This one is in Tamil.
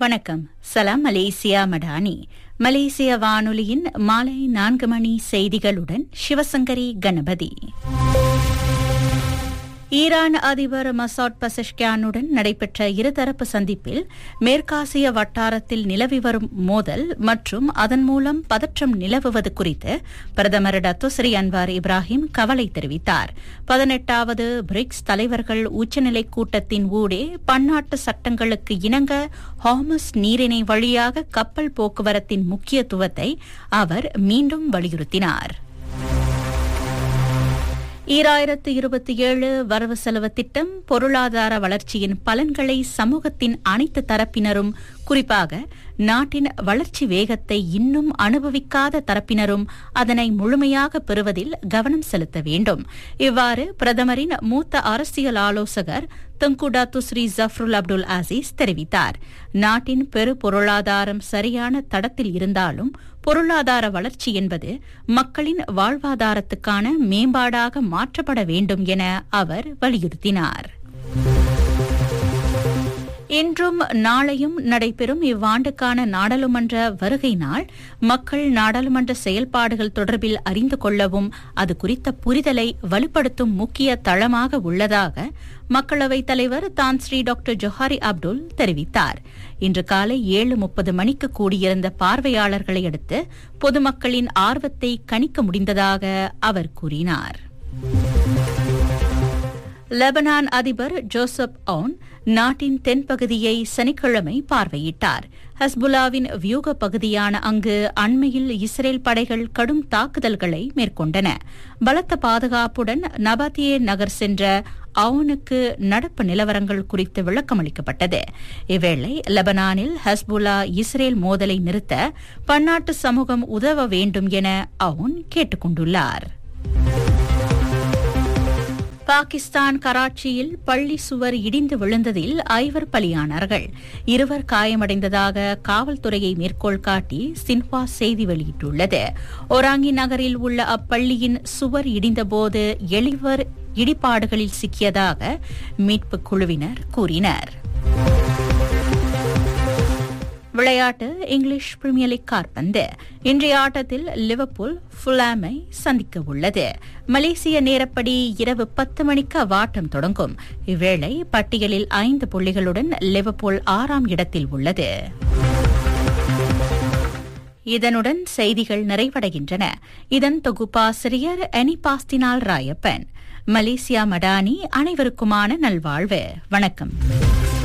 வணக்கம் சலாம் மலேசியா மடானி மலேசிய வானொலியின் மாலை நான்கு மணி செய்திகளுடன் சிவசங்கரி கணபதி ஈரான் அதிபர் மசாட் பசஷ்கியானுடன் நடைபெற்ற இருதரப்பு சந்திப்பில் மேற்காசிய வட்டாரத்தில் நிலவி வரும் மோதல் மற்றும் அதன் மூலம் பதற்றம் நிலவுவது குறித்து பிரதமர் டத்துஸ்ரீ அன்வார் இப்ராஹிம் கவலை தெரிவித்தார் பதினெட்டாவது பிரிக்ஸ் தலைவர்கள் உச்சநிலை கூட்டத்தின் ஊடே பன்னாட்டு சட்டங்களுக்கு இணங்க ஹாமஸ் நீரிணை வழியாக கப்பல் போக்குவரத்தின் முக்கியத்துவத்தை அவர் மீண்டும் வலியுறுத்தினார் ஈராயிரத்து இருபத்தி ஏழு வரவு செலவு திட்டம் பொருளாதார வளர்ச்சியின் பலன்களை சமூகத்தின் அனைத்து தரப்பினரும் குறிப்பாக நாட்டின் வளர்ச்சி வேகத்தை இன்னும் அனுபவிக்காத தரப்பினரும் அதனை முழுமையாக பெறுவதில் கவனம் செலுத்த வேண்டும் இவ்வாறு பிரதமரின் மூத்த அரசியல் ஆலோசகர் Tengku Datuk Seri Zafrul Abdul Aziz தெரிவித்தார் நாட்டின் பெரு பொருளாதாரம் சரியான தடத்தில் இருந்தாலும் பொருளாதார வளர்ச்சி என்பது மக்களின் வாழ்வாதாரத்துக்கான மேம்பாடாக மாற்றப்பட வேண்டும் என அவர் வலியுறுத்தினார் இன்றும் நாளையும் நடைபெறும் இவ்வாண்டுக்கான நாடாளுமன்ற வருகை நாள் மக்கள் நாடாளுமன்ற செயல்பாடுகள் தொடர்பில் அறிந்து கொள்ளவும் அது குறித்த புரிதலை வலுப்படுத்தும் முக்கிய தளமாக உள்ளதாக மக்களவைத் தலைவர் தான் ஸ்ரீ டாக்டர் ஜொஹாரி அப்துல் தெரிவித்தார் இன்று காலை ஏழு முப்பது மணிக்கு கூடியிருந்த பார்வையாளர்களை அடுத்து பொதுமக்களின் ஆர்வத்தை கணிக்க முடிந்ததாக அவர் கூறினார் லெபனான் அதிபர் ஜோசப் ஆன் நாட்டின் தென்பகுதியை சனிக்கிழமை பார்வையிட்டார் ஹஸ்புல்லாவின் வியூக பகுதியான அங்கு அண்மையில் இஸ்ரேல் படைகள் கடும் தாக்குதல்களை மேற்கொண்டன பலத்த பாதுகாப்புடன் நபாத்தியே நகர் சென்ற அவுனுக்கு நடப்பு நிலவரங்கள் குறித்து விளக்கமளிக்கப்பட்டது இவ்வேளை லெபனானில் ஹஸ்புல்லா இஸ்ரேல் மோதலை நிறுத்த பன்னாட்டு சமூகம் உதவ வேண்டும் என அவுன் கேட்டுக் கொண்டுள்ளார் பாகிஸ்தான் கராச்சியில் பள்ளி சுவர் இடிந்து விழுந்ததில் ஐவர் பலியானார்கள் இருவர் காயமடைந்ததாக காவல்துறையை மேற்கோள் காட்டி சின்ஹா செய்தி வெளியிட்டுள்ளது ஒராங்கி நகரில் உள்ள அப்பள்ளியின் சுவர் இடிந்தபோது எழுவர் இடிபாடுகளில் சிக்கியதாக மீட்புக் குழுவினர் கூறினர் விளையாட்டு இங்கிலீஷ் பிரீமியர் லீக் கார்பந்து இன்றைய ஆட்டத்தில் லிவர்பூல் ஃபுலாமை சந்திக்க உள்ளது மலேசிய நேரப்படி இரவு பத்து மணிக்கு அவ்வாட்டம் தொடங்கும் இவ்வேளை பட்டியலில் ஐந்து புள்ளிகளுடன் லிவர்பூல் ஆறாம் இடத்தில் உள்ளது இதனுடன் செய்திகள் நிறைவடைகின்றன இதன் தொகுப்பாசிரியர் அனிபாஸ்தினால் ராயப்பன் மலேசியா மடானி அனைவருக்குமான நல்வாழ்வு வணக்கம்